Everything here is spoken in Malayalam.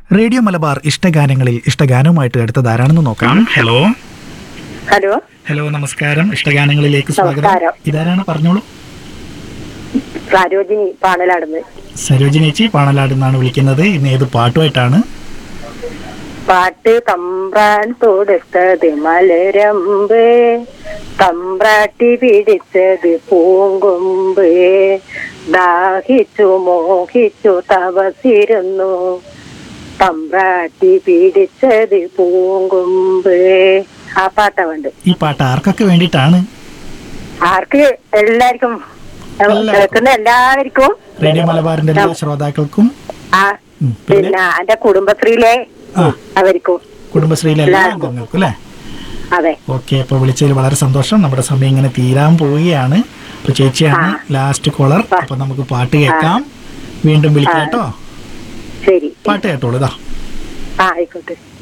റേഡിയോ മലബാർ ഇഷ്ടഗാനങ്ങളിൽ ഇഷ്ടഗാനവുമായിട്ട് അടുത്തത് ആരാണെന്ന് നോക്കാം ഹലോ ഹലോ ഹലോ നമസ്കാരം ഇഷ്ടഗാനങ്ങളിലേക്ക് സ്വാഗതം നമസ്കാരം. ഇതാരാണ് പറഞ്ഞോളൂ സരോജിനി പാണലാടുന്ന് സരോജിനി ചേച്ചി പാണലാട് നിന്നാണ് വിളിക്കുന്നത് ഇന്ന് ഏത് പാട്ടുമായിട്ടാണ് പാട്ട് തമ്പ്രാൻ തൊടുത്തത് മലരമ്പ് തമ്പ്രാട്ടി പിടിച്ചത് പൂങ്കൊമ്പ് ദാഹിച്ചു മോഹിച്ചു തപസിരുന്നു തമ്പ്രാട്ടി പിടിച്ചത് പൂങ്കൊമ്പ് ആ പാട്ടാ വേണ്ട ഈ പാട്ട് ആർക്കൊക്കെ വേണ്ടിയിട്ടാണ് ആർക്ക് എല്ലാവർക്കും എല്ലാവർക്കും. കേൾക്കുന്ന എല്ലാവർക്കും റേഡിയോ മലബാറിന്റെ എല്ലാ ശ്രോതാക്കൾക്കും ആ ഉം, പിന്നെ പിന്നെ എന്റെ കുടുംബശ്രീയിലെ ആ അവർക്കും കുടുംബശ്രീയിലെ എല്ലാ എല്ലാവർക്കും. അംഗങ്ങൾക്കും അല്ലേ അതെ ഓക്കെ അപ്പോൾ വിളിച്ചതിൽ വളരെ സന്തോഷം നമ്മുടെ സമയം ഇങ്ങനെ തീരാൻ പോവുകയാണ് അപ്പൊ ചേച്ചിയാണ് ലാസ്റ്റ് കോളർ ആ. അപ്പൊ നമുക്ക് പാട്ട് കേൾക്കാം വീണ്ടും വിളിക്കാം കേട്ടോ ശരി പാട്ട് കേട്ടോളൂ ഇതാ ആ ആയിക്കോട്ടെ